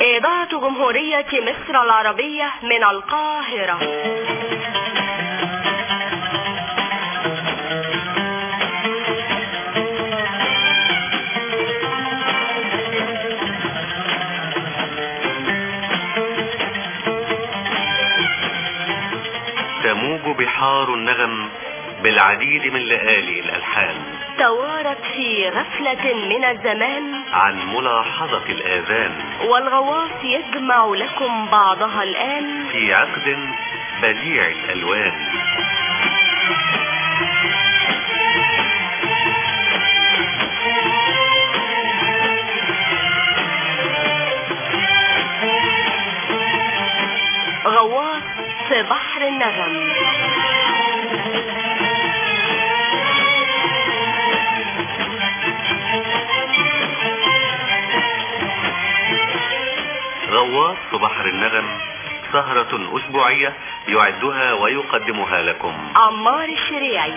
إذاعة جمهورية مصر العربية من القاهرة تموج بحار النغم بالعديد من لآلي الألحان توارت في غفلة من الزمان عن ملاحظة الآذان والغواص يجمع لكم بعضها الآن في عقد بديع الألوان غواص في بحر النغم غواص في بحر النغم سهرة أسبوعية يعدها ويقدمها لكم عمار الشريعي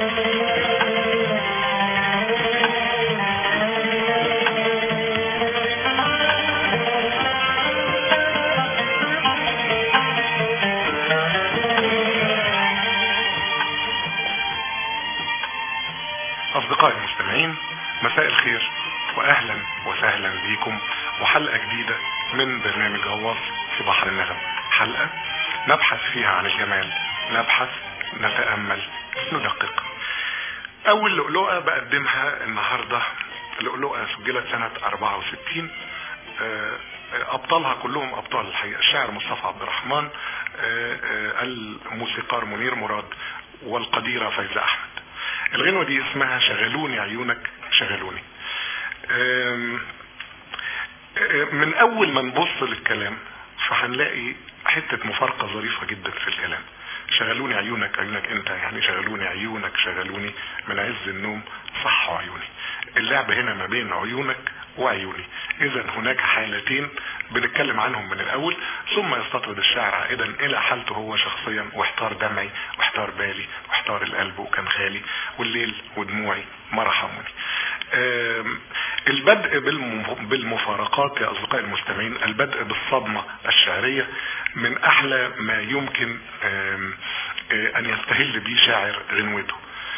أصدقائي المستمعين مساء الخير وأهلا وسهلا بكم وحلقة جديدة من برنامج غواص في بحر النغم حلقة نبحث فيها عن الجمال نبحث نتأمل ندقق أول لؤلؤة بقدمها النهاردة لؤلؤة سجلت سنة 64 آه، أبطالها كلهم أبطال الحقيقة الشاعر مصطفى عبد الرحمن آه، آه، الموسيقار منير مراد والقديرة فايزة أحمد الغنوة دي اسمها شغلوني عيونك شغلوني آم، آم، من اول ما نبص للكلام فهنلاقي حتة مفارقة ظريفة جدا في الكلام شغلوني عيونك عيونك انت يعني شغلوني عيونك شغلوني من عز النوم صحوا عيوني اللعب هنا ما بين عيونك وعيوني اذا هناك حالتين بنتكلم عنهم من الاول ثم يستطرد الشاعر عائدا الى حالته هو شخصيا واحتار دمعي واحتار بالي واحتار القلب وكان خالي والليل ودموعي ما رحموني آم، البدء بالم- بالمفارقات يا اصدقائي المستمعين البدء بالصدمة الشعرية من احلى ما يمكن آم، آه، ان يستهل به شاعر غنوته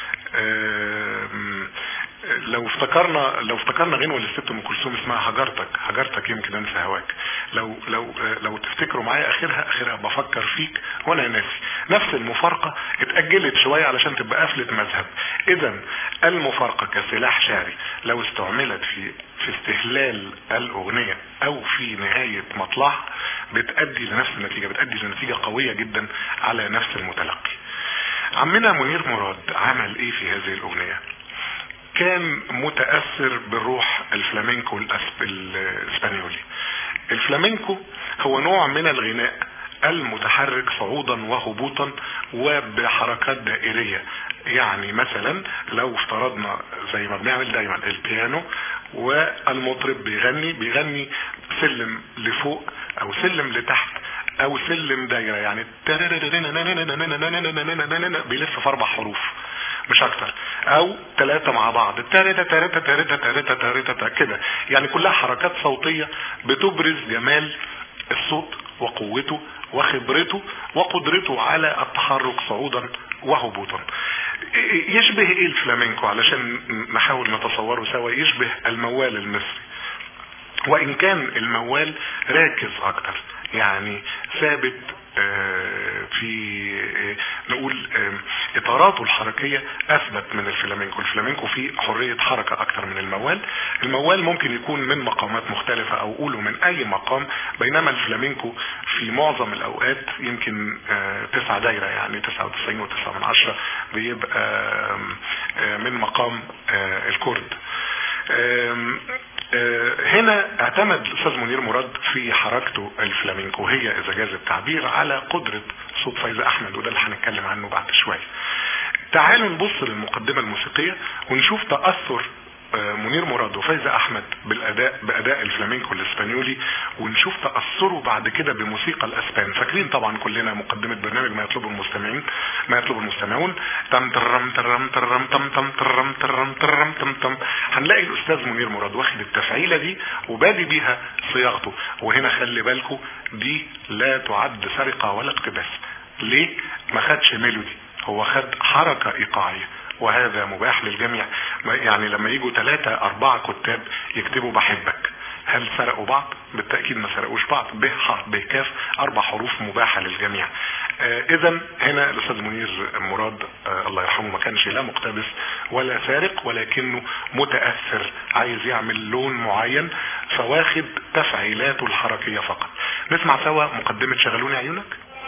آم، لو افتكرنا لو افتكرنا غنوه للست ام كلثوم اسمها هجرتك هجرتك يمكن انسى هواك لو لو لو تفتكروا معايا اخرها اخرها بفكر فيك وانا ناسي نفس المفارقه اتاجلت شويه علشان تبقى قفله مذهب اذا المفارقه كسلاح شعري لو استعملت في في استهلال الاغنيه او في نهايه مطلعها بتادي لنفس النتيجه بتادي لنتيجه قويه جدا على نفس المتلقي عمنا منير مراد عمل ايه في هذه الاغنيه كان متأثر بالروح الفلامينكو الأسب- الاسبانيولي الفلامينكو هو نوع من الغناء المتحرك صعودا وهبوطا وبحركات دائرية يعني مثلا لو افترضنا زي ما بنعمل دايما البيانو والمطرب بيغني بيغني سلم لفوق او سلم لتحت او سلم دايره يعني بيلف في اربع حروف مش اكتر او ثلاثة مع بعض تارتا تارتا تارتا تارتا تارتا كده يعني كلها حركات صوتية بتبرز جمال الصوت وقوته وخبرته وقدرته على التحرك صعودا وهبوطا يشبه ايه الفلامينكو علشان نحاول نتصوره سوا يشبه الموال المصري وان كان الموال راكز اكتر يعني ثابت آه، في آه، نقول آه، اطاراته الحركيه اثبت من الفلامينكو الفلامينكو فيه حريه حركه اكتر من الموال الموال ممكن يكون من مقامات مختلفه او قوله من اي مقام بينما الفلامينكو في معظم الاوقات يمكن آه، تسعة دايره يعني 99 و9 من عشرة بيبقى آم، آه، من مقام آه، الكرد آم، آه، هنا اعتمد الاستاذ منير مراد في حركته الفلامينكو هي اذا جاز التعبير على قدرة صوت فايزة احمد وده اللي هنتكلم عنه بعد شوية تعالوا نبص للمقدمة الموسيقية ونشوف تأثر آه، منير مراد وفايزة احمد بالاداء باداء الفلامينكو الاسبانيولي ونشوف تأثره بعد كده بموسيقى الاسبان فاكرين طبعا كلنا مقدمة برنامج ما يطلبه المستمعين ما يطلب المستمعون تم ترم ترم ترم تم تم ترم ترم ترم تم تم هنلاقي الاستاذ منير مراد واخد التفعيلة دي وبادي بيها صياغته وهنا خلي بالكم دي لا تعد سرقة ولا اقتباس ليه ما خدش ميلودي هو خد حركة ايقاعية وهذا مباح للجميع ما- يعني لما يجوا ثلاثة أربعة كتاب يكتبوا بحبك هل سرقوا بعض؟ بالتأكيد ما سرقوش بعض ب ح ب كاف أربع حروف مباحة للجميع آه إذا هنا الأستاذ منير مراد آه الله يرحمه ما كانش لا مقتبس ولا سارق ولكنه متأثر عايز يعمل لون معين فواخد تفعيلاته الحركية فقط نسمع سوا مقدمة شغلوني عيونك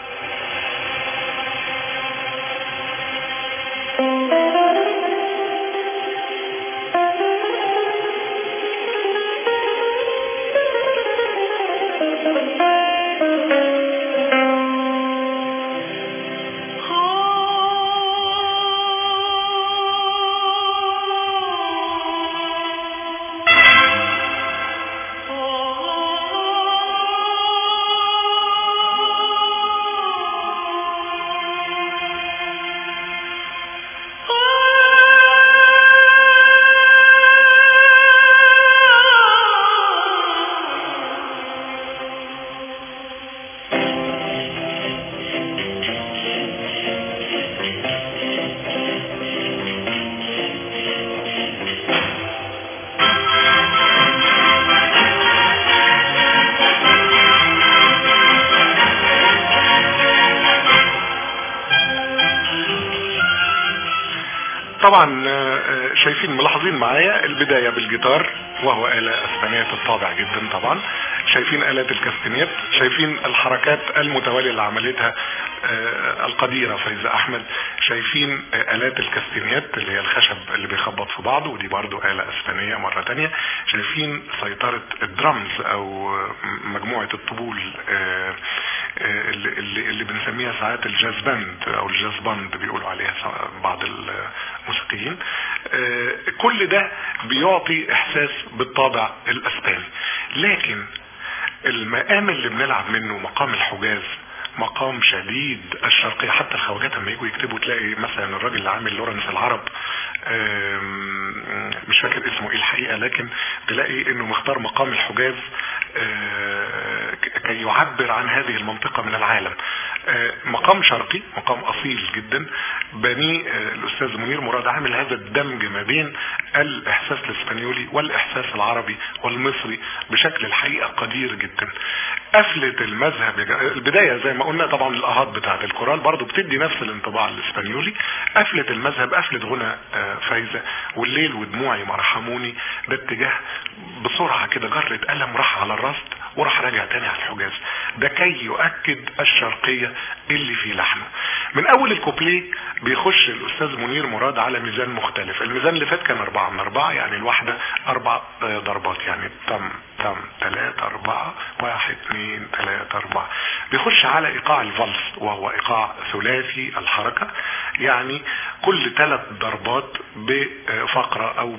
طبعا آه، شايفين ملاحظين معايا البداية بالجيتار وهو آلة اسبانية الطابع جدا طبعا شايفين آلات الكاستنيات شايفين الحركات المتوالية اللي عملتها آه، القديرة فايزة احمد شايفين آه، آلات الكاستنيات اللي هي الخشب اللي بيخبط في بعضه ودي برضو آلة اسبانية مرة تانية شايفين سيطرة الدرامز او آه، مجموعة الطبول آه، آه، اللي, اللي, اللي بنسميها ساعات الجاز باند او الجاز باند بيقولوا عليها سا- بعض الموسيقيين آه، كل ده بيعطي احساس بالطابع الاسباني لكن المقام اللي بنلعب منه مقام الحجاز مقام شديد الشرقية حتى الخواجات لما يجوا يكتبوا تلاقي مثلا الراجل اللي عامل لورنس العرب آم، مش فاكر اسمه ايه الحقيقة لكن تلاقي انه مختار مقام الحجاز آه، كي يعبر عن هذه المنطقة من العالم آه، مقام شرقي مقام اصيل جدا بني آه، الاستاذ منير مراد عامل هذا الدمج ما بين الاحساس الاسبانيولي والاحساس العربي والمصري بشكل الحقيقة قدير جدا قفلة المذهب يا جماعة- البداية زي ما قلنا طبعا الاهات بتاعت الكورال برضو بتدي نفس الانطباع الاسبانيولي قفلة المذهب قفلة غنى آه، فايزة والليل ودموعي ما رحموني ده اتجاه بسرعة كده جرة قلم راح على الرصد وراح راجع تاني على الحجاز ده كي يؤكد الشرقية اللي في لحنه من اول الكوبليه بيخش الاستاذ منير مراد على ميزان مختلف الميزان اللي فات كان اربعة من اربعة يعني الواحدة اربع آه، ضربات يعني تم تم تلاتة اربعة واحد اتنين تلاتة اربعة بيخش على ايقاع الفالس وهو ايقاع ثلاثي الحركة يعني كل ثلاث ضربات بفقرة او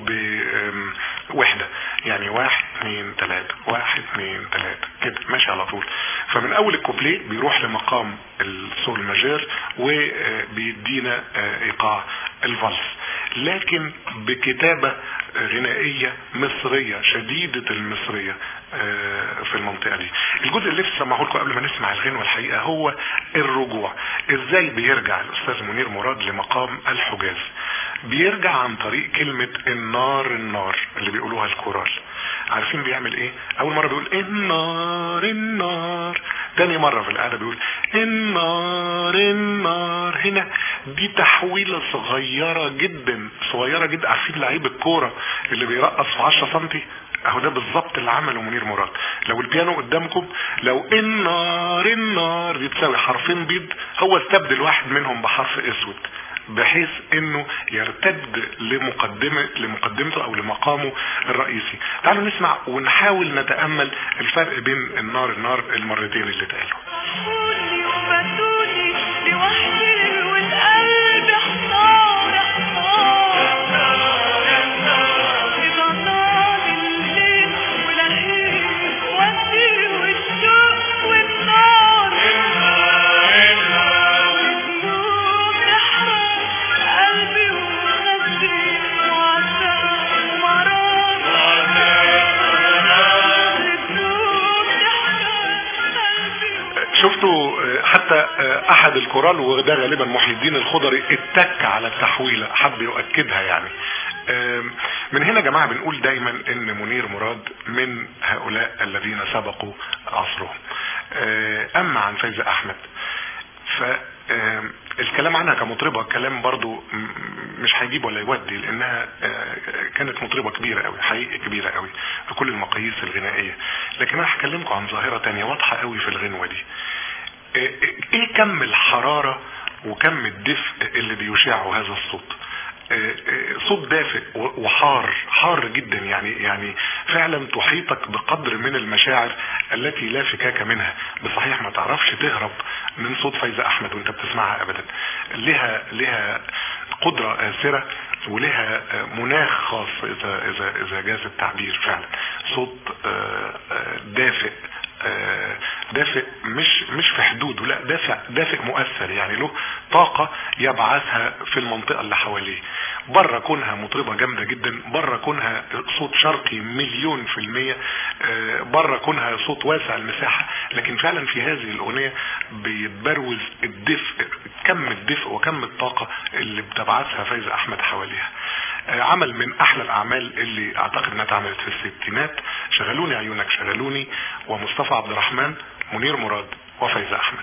بوحدة يعني واحد اتنين تلاتة واحد اتنين تلاتة كده ماشي على طول فمن اول الكوبليه بيروح لمقام السول ماجير وبيدينا ايقاع الفالس لكن بكتابة غنائية مصرية شديدة المصرية آه، في المنطقة دي الجزء اللي لسه سمعه لكم قبل ما نسمع الغنوة الحقيقة هو الرجوع ازاي بيرجع الاستاذ منير مراد لمقام الحجاز بيرجع عن طريق كلمة النار النار اللي بيقولوها الكورال عارفين بيعمل ايه اول مرة بيقول النار النار تاني مرة في القعدة بيقول النار النار هنا دي تحويلة صغيرة جدا صغيرة جدا عارفين لعيب الكورة اللي بيرقص في 10 سنتي اهو ده بالظبط اللي عمله منير مراد لو البيانو قدامكم لو النار النار دي تساوي حرفين بيض هو استبدل واحد منهم بحرف اسود بحيث انه يرتد لمقدمة لمقدمته او لمقامه الرئيسي تعالوا نسمع ونحاول نتأمل الفرق بين النار النار المرتين اللي اتقالوا فاتوني وفاتوني لوحدي والقلب احتار احتار إذا شفتوا آه، حتى آه، احد الكورال وده غالبا محي الدين الخضري اتك على التحويله حب يؤكدها يعني آم، من هنا يا جماعه بنقول دايما ان منير مراد من هؤلاء الذين سبقوا عصرهم آه، اما عن فايزه احمد ف آم، الكلام عنها كمطربة كلام برضو م- مش هيجيب ولا يودي لانها آه، كانت مطربة كبيرة قوي حقيقة كبيرة قوي بكل المقاييس الغنائية لكن انا هكلمكم عن ظاهرة تانية واضحة قوي في الغنوة دي آه، ايه كم الحرارة وكم الدفء اللي بيشعه هذا الصوت آه، آه، صوت دافئ و- وحار حار جدا يعني يعني فعلا تحيطك بقدر من المشاعر التي لا فكاك منها بصحيح ما تعرفش تهرب من صوت فايزة احمد وانت بتسمعها ابدا لها لها قدرة آثرة ولها آه، مناخ خاص اذا اذا اذا جاز التعبير فعلا صوت آه، آه، دافئ آه، دافئ مش مش في حدوده لا دافئ دافئ مؤثر يعني له طاقة يبعثها في المنطقة اللي حواليه بره كونها مطربة جامدة جدا بره كونها صوت شرقي مليون في المية آه، بره كونها صوت واسع المساحة لكن فعلا في هذه الأغنية بيتبروز الدفء كم الدفء وكم الطاقة اللي بتبعثها فايزة أحمد حواليها آه، عمل من احلى الاعمال اللي اعتقد انها اتعملت في الستينات شغلوني عيونك شغلوني ومصطفى عبد الرحمن منير مراد وفايزة احمد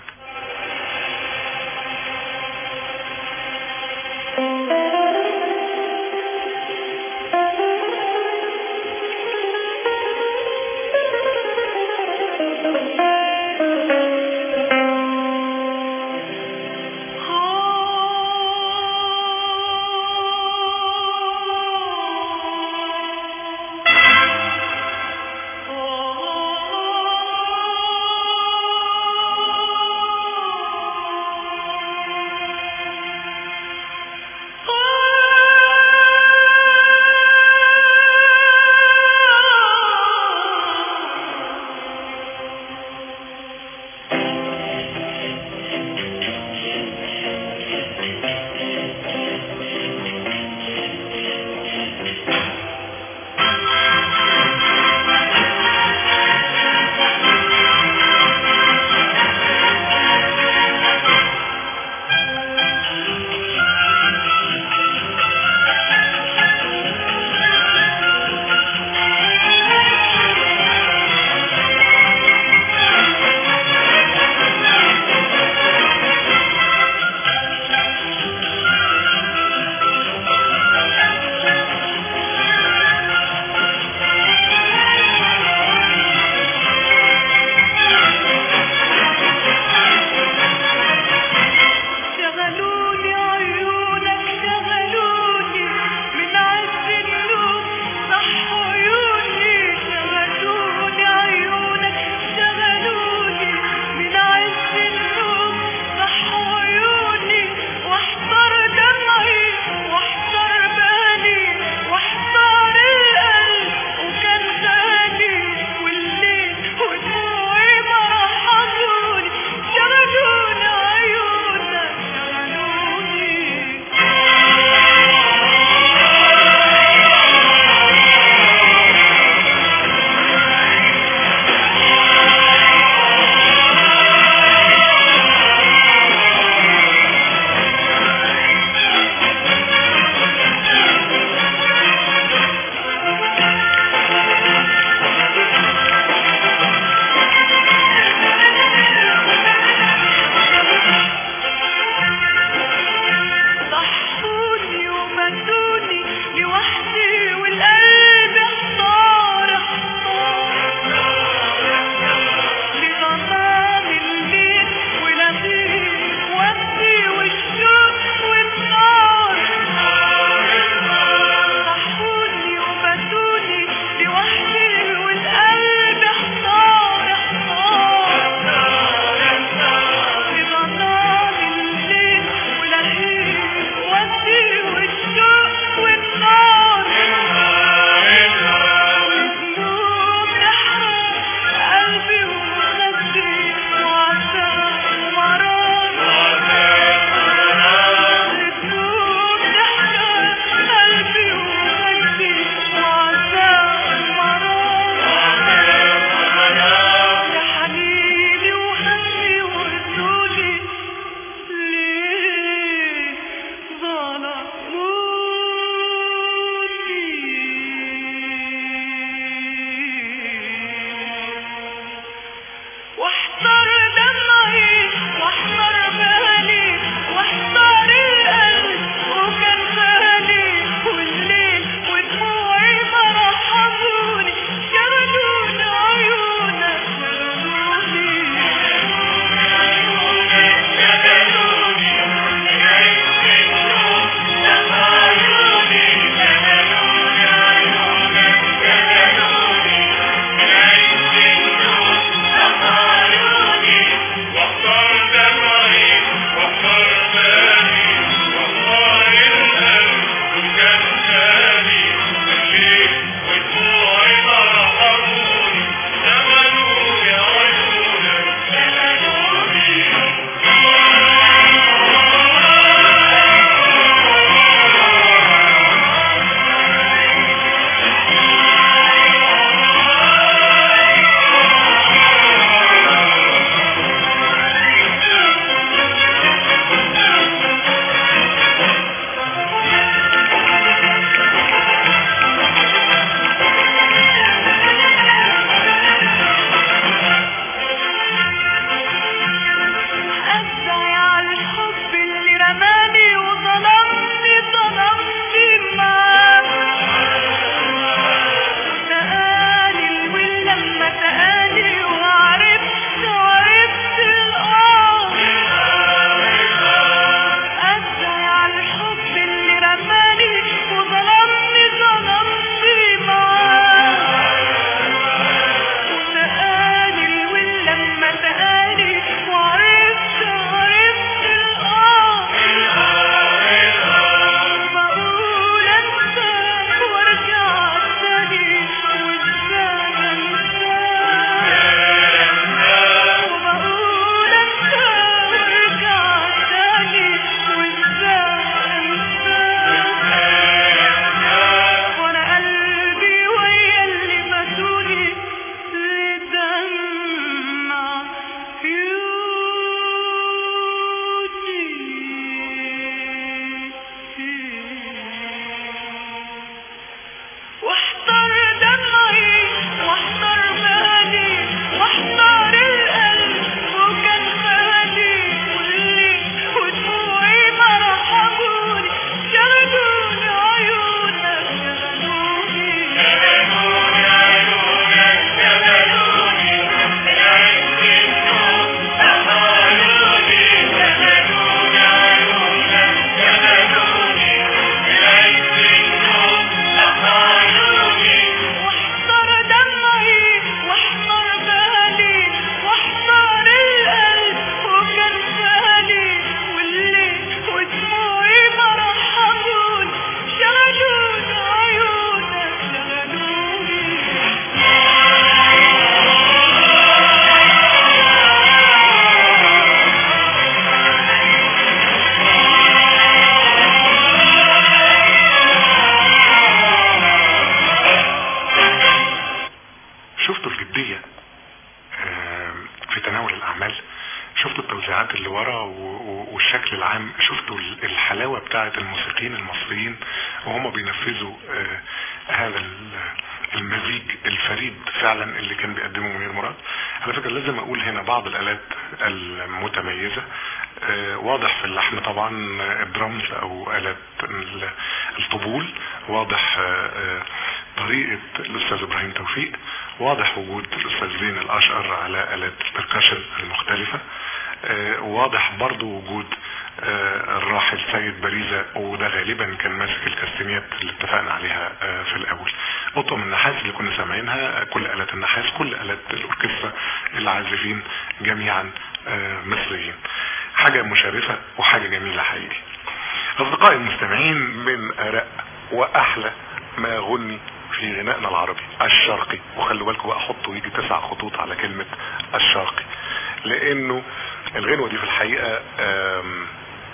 في تناول الاعمال شفتوا التوزيعات اللي ورا و- و- والشكل العام شفتوا ال- الحلاوة بتاعة الموسيقيين المصريين وهم بينفذوا آه، هذا ال- المزيج الفريد فعلا اللي كان بيقدمه منير مراد على فكرة لازم اقول هنا بعض الالات المتميزة آه، واضح في اللحن طبعا آه، الدرامز او الات ال- الطبول واضح آه، آه، طريقة الاستاذ ابراهيم توفيق واضح وجود الاستاذ زين الاشقر على الات البركشن المختلفة آه، واضح برضو وجود آه، الراحل سيد باريزة وده غالبا كان ماسك الكاستنيات اللي اتفقنا عليها آه، في الاول قطة من النحاس اللي كنا سامعينها آه، كل الات النحاس كل الات الاوركسترا العازفين جميعا آه، مصريين حاجة مشرفة وحاجة جميلة حقيقي اصدقائي المستمعين من ارق واحلى ما غني في غنائنا العربي الشرقي وخلوا بالكم بقى حطوا يجي تسع خطوط على كلمة الشرقي لانه الغنوة دي في الحقيقة آم،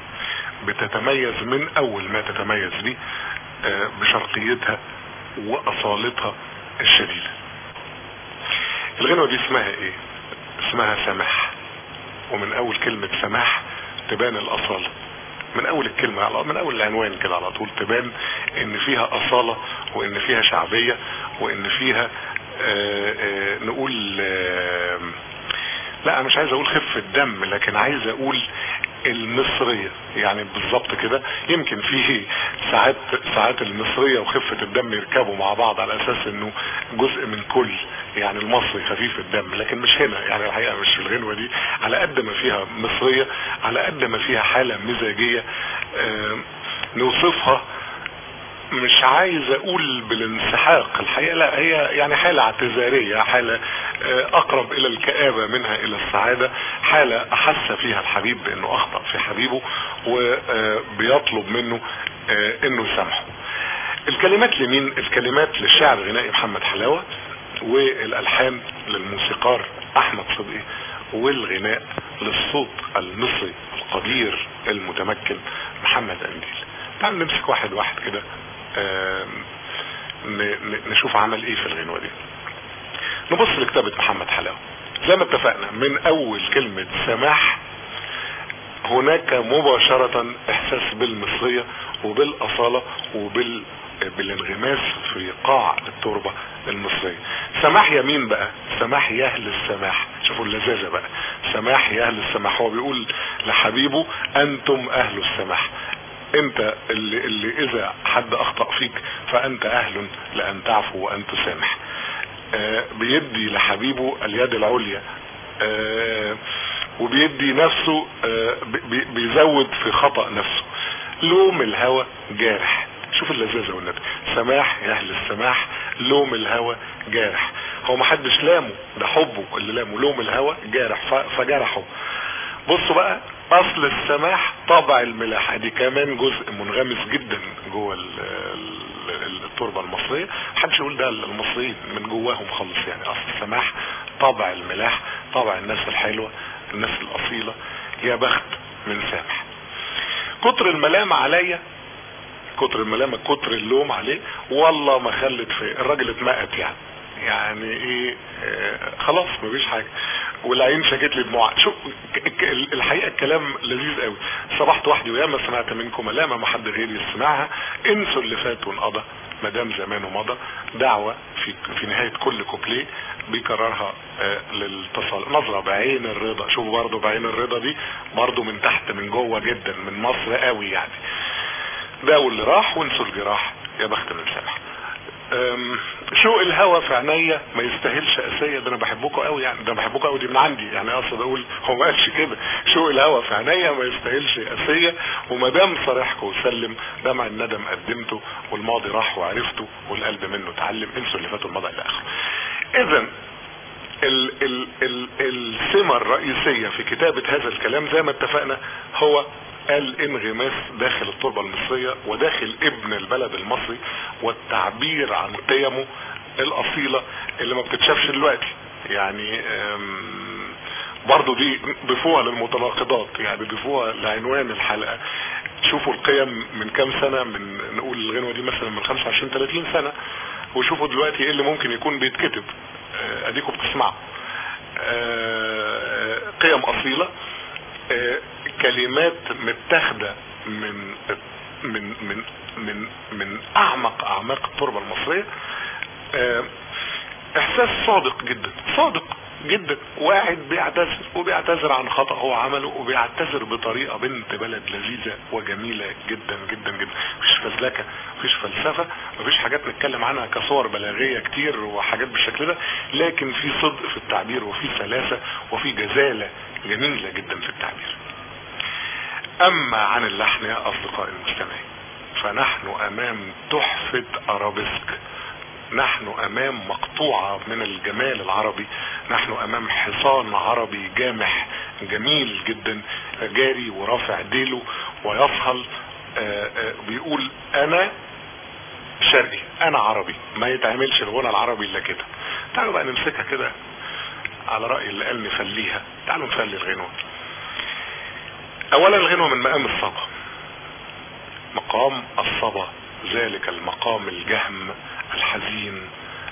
بتتميز من اول ما تتميز بيه آه، بشرقيتها واصالتها الشديدة الغنوة دي اسمها ايه اسمها سماح ومن اول كلمة سماح تبان الاصالة من اول الكلمة على من اول العنوان كده على طول تبان ان فيها اصالة وان فيها شعبية وان فيها آه آه نقول آه لا انا مش عايز اقول خفة دم لكن عايز اقول المصرية يعني بالظبط كده يمكن فيه ساعات ساعات المصرية وخفة الدم يركبوا مع بعض على اساس انه جزء من كل يعني المصري خفيف الدم لكن مش هنا يعني الحقيقة مش في الغنوة دي على قد ما فيها مصرية على قد ما فيها حالة مزاجية آه نوصفها مش عايز اقول بالانسحاق الحقيقة لا هي يعني حالة اعتذارية حالة اقرب الى الكآبة منها الى السعادة حالة احس فيها الحبيب بانه اخطأ في حبيبه وبيطلب منه انه يسامحه الكلمات لمين الكلمات للشاعر الغنائي محمد حلاوة والالحان للموسيقار احمد صدقي والغناء للصوت المصري القدير المتمكن محمد انديل تعال نمسك واحد واحد كده نشوف عمل ايه في الغنوة دي نبص لكتابة محمد حلاوة زي ما اتفقنا من اول كلمة سماح هناك مباشرة احساس بالمصرية وبالاصالة وبال بالانغماس في قاع التربة المصرية سماح يمين بقى سماح يا اهل السماح شوفوا اللذاذة بقى سماح يا اهل السماح هو بيقول لحبيبه انتم اهل السماح انت اللي, اللي اذا حد اخطأ فيك فانت اهل لان تعفو وان تسامح آه بيدي لحبيبه اليد العليا آه وبيدي نفسه آه بي بيزود في خطأ نفسه لوم الهوى جارح شوف اللذاذة والنبي سماح يا اهل السماح لوم الهوى جارح هو ما حدش لامه ده حبه اللي لامه لوم الهوى جارح فجرحه بصوا بقى اصل السماح طبع الملاحة دي كمان جزء منغمس جدا جوه التربة المصرية محدش يقول ده المصريين من جواهم خالص يعني اصل السماح طبع الملاح طبع الناس الحلوة الناس الاصيلة يا بخت من سامح كتر الملام عليا كتر الملامة كتر اللوم عليه والله ما خلت في الراجل اتمقت يعني يعني ايه اه خلاص مفيش حاجة والعين شكت لي دموع شوف الحقيقة الكلام لذيذ قوي صبحت وحدي وياما سمعت منكم ملامة ما حد غيري يسمعها انسوا اللي فات وانقضى ما دام زمانه مضى دعوة في في نهاية كل كوبليه بيكررها آه للاتصال نظرة بعين الرضا شوفوا برضه بعين الرضا دي برضه من تحت من جوه جدا من مصر قوي يعني ده واللي راح وانسوا الجراح يا بخت من سامح شوق الهوى في عينيا ما يستاهلش اسيه ده انا بحبكم قوي يعني ده بحبكم قوي دي من عندي يعني اقصد اقول هو ما قالش كده شوق الهوى في عينيا ما يستاهلش اسيه وما دام صريحكم وسلم دمع الندم قدمته والماضي راح وعرفته والقلب منه اتعلم انسوا اللي فاتوا الماضي الى اخره اذا ال ال ال السمة الرئيسية في كتابة هذا الكلام زي ما اتفقنا هو الانغماس داخل التربة المصرية وداخل ابن البلد المصري والتعبير عن قيمه الاصيلة اللي ما بتتشافش دلوقتي يعني برضو دي ضيفوها للمتناقضات يعني ضيفوها لعنوان الحلقة شوفوا القيم من كام سنة من نقول الغنوة دي مثلا من 25 30 سنة وشوفوا دلوقتي ايه اللي ممكن يكون بيتكتب اديكم بتسمعوا قيم اصيلة آه، كلمات متاخدة من من من من من اعمق اعماق التربة المصرية آه، احساس صادق جدا صادق جدا واحد بيعتذر وبيعتذر عن خطأ هو عمله وبيعتذر بطريقة بنت بلد لذيذة وجميلة جدا جدا جدا مفيش فزلكة مفيش فلسفة مفيش حاجات نتكلم عنها كصور بلاغية كتير وحاجات بالشكل ده لكن في صدق في التعبير وفي سلاسة وفي جزالة جميلة جدا في التعبير اما عن اللحن يا اصدقائي المستمعين فنحن امام تحفة ارابيسك نحن امام مقطوعة من الجمال العربي نحن امام حصان عربي جامح جميل جدا جاري ورافع ديله ويصهل آه، آه، بيقول انا شرقي انا عربي ما يتعملش الغنى العربي الا كده تعالوا بقى نمسكها كده على رأي اللي قال نفليها تعالوا نفلي الغنوة اولا الغنوة من مقام الصبا مقام الصبا ذلك المقام الجهم الحزين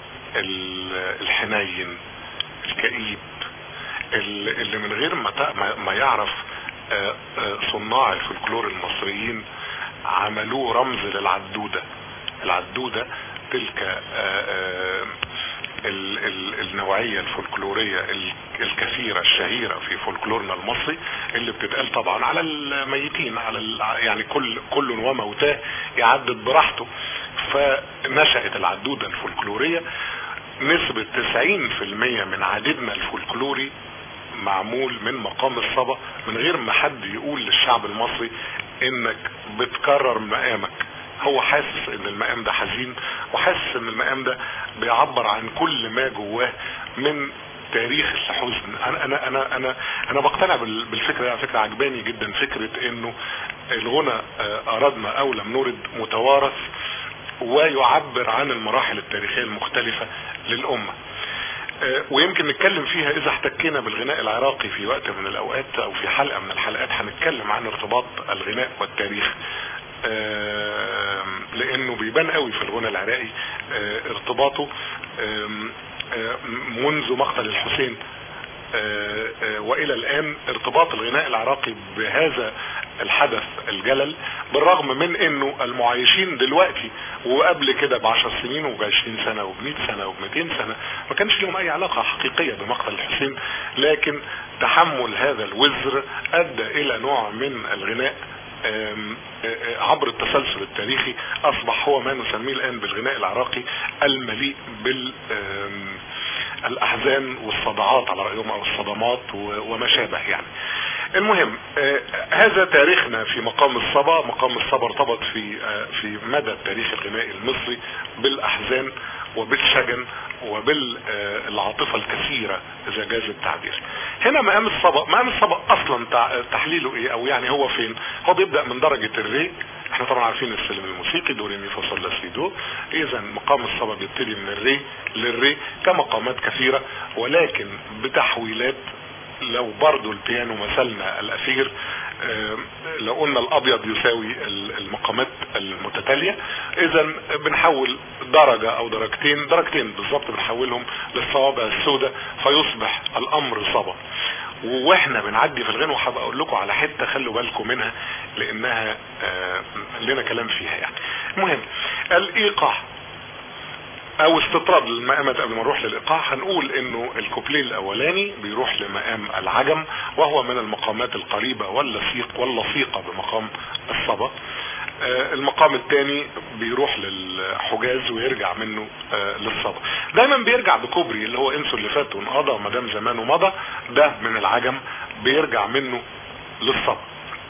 ال- الحنين الكئيب ال- اللي من غير ما تع- ما- ما يعرف آه، آه، صناع الفلكلور المصريين عملوه رمز للعدودة العدودة تلك آه، آه، ال- ال- النوعية الفولكلورية ال- الكثيرة الشهيرة في فولكلورنا المصري اللي بتتقال طبعا على الميتين على ال- يعني كل كل وموتاه يعدد براحته فنشأت العدودة الفولكلورية نسبة 90% من عددنا الفولكلوري معمول من مقام الصبا من غير ما حد يقول للشعب المصري انك بتكرر مقامك هو حاسس ان المقام ده حزين وحاسس ان المقام ده بيعبر عن كل ما جواه من تاريخ الحزن انا انا انا انا انا بقتنع بال- بالفكره دي على فكره عجباني جدا فكره انه الغنى آه، اردنا او لم نرد متوارث ويعبر عن المراحل التاريخيه المختلفه للامه آه، ويمكن نتكلم فيها اذا احتكينا بالغناء العراقي في وقت من الاوقات او في حلقه من الحلقات هنتكلم عن ارتباط الغناء والتاريخ آم، لانه بيبان قوي في الغنى العراقي آه، ارتباطه آم، آه، منذ مقتل الحسين آه، آه، والى الان ارتباط الغناء العراقي بهذا الحدث الجلل بالرغم من انه المعايشين دلوقتي وقبل كده بعشر سنين وبعشرين سنة وبمئة سنة وبمئتين سنة ما كانش لهم اي علاقة حقيقية بمقتل الحسين لكن تحمل هذا الوزر ادى الى نوع من الغناء آم، آه، آه، عبر التسلسل التاريخي اصبح هو ما نسميه الان بالغناء العراقي المليء بال آم، الاحزان والصدعات على رايهم او الصدمات و- وما شابه يعني المهم آه، هذا تاريخنا في مقام الصبا مقام الصبا ارتبط في آه، في مدى التاريخ الغنائي المصري بالاحزان وبالشجن وبالعاطفة الكثيرة اذا جاز التعبير هنا مقام الصبا مقام الصبا اصلا تع- تحليله ايه او يعني هو فين هو بيبدأ من درجة الري احنا طبعا عارفين السلم الموسيقي دو ري مي فا صول لا سي دو اذا مقام الصبا بيبتدي من الري للري كمقامات كثيرة ولكن بتحويلات لو برضو البيانو مثلنا الاخير آم، لو قلنا الابيض يساوي ال- المقامات المتتالية اذا بنحول درجة او درجتين درجتين بالظبط بنحولهم للصوابع السوداء فيصبح الامر صبا واحنا بنعدي في الغنوة هبقى اقول لكم على حتة خلوا بالكم منها لانها آه، لنا كلام فيها يعني المهم الايقاع او استطراد للمقامات قبل ما نروح للايقاع هنقول انه الكوبليه الاولاني بيروح لمقام العجم وهو من المقامات القريبة واللصيق واللصيقة بمقام الصبا آه، المقام الثاني بيروح للحجاز ويرجع منه آه، للصبا دايما بيرجع بكوبري اللي هو انسوا اللي فات وانقضى وما دام زمانه مضى ده من العجم بيرجع منه للصبا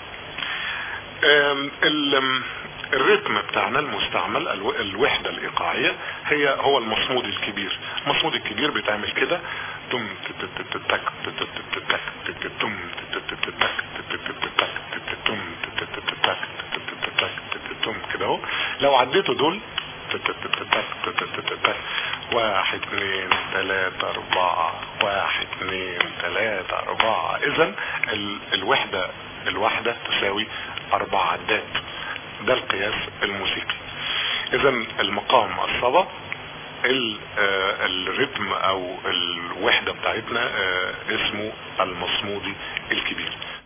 آم، ال- آم، الريتم بتاعنا المستعمل الو- الوحدة الإيقاعية هي هو المصمود الكبير المصمود الكبير بيتعمل كده تم تتتتتك تتتتتك تتتم تتتتتك تتتتتك تتتم تتتتتك تتتتتك تتتم كده اهو لو عديتوا دول تتتتتك تتتتتك واحد اتنين تلاتة اربعة واحد اتنين تلاتة اربعة اذا ال- الوحدة الواحدة تساوي اربع عدات ده القياس الموسيقي اذا المقام الصبا ال- آه، الريتم او الوحدة بتاعتنا آه، اسمه المصمودي الكبير